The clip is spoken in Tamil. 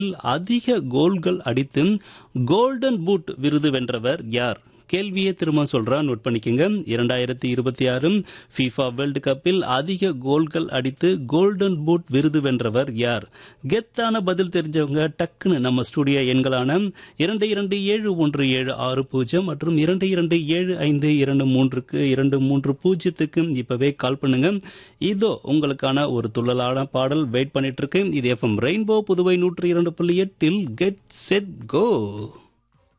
அதிக கோல்கள் அடித்து கோல்டன் பூட் விருது வென்றவர் யார் கேள்வியே திரும்ப சொல்றேன் நோட் பண்ணிக்கோங்க இரண்டாயிரத்தி இருபத்தி ஆறு ஃபீஃபா வேர்ல்டு கப்பில் அதிக கோல்கள் அடித்து கோல்டன் பூட் விருது வென்றவர் யார் கெத்தான பதில் தெரிஞ்சவங்க டக்குன்னு நம்ம ஸ்டுடியோ எண்களான இரண்டு இரண்டு ஏழு ஒன்று ஏழு ஆறு பூஜ்ஜியம் மற்றும் இரண்டு இரண்டு ஏழு ஐந்து இரண்டு மூன்றுக்கு இரண்டு மூன்று பூஜ்ஜியத்துக்கு இப்பவே கால் பண்ணுங்க இதோ உங்களுக்கான ஒரு துள்ளலான பாடல் வெயிட் பண்ணிட்டு இருக்கு இது எஃப்எம் ரெயின்போ புதுவை நூற்றி இரண்டு புள்ளி எட்டில் கெட் செட் கோ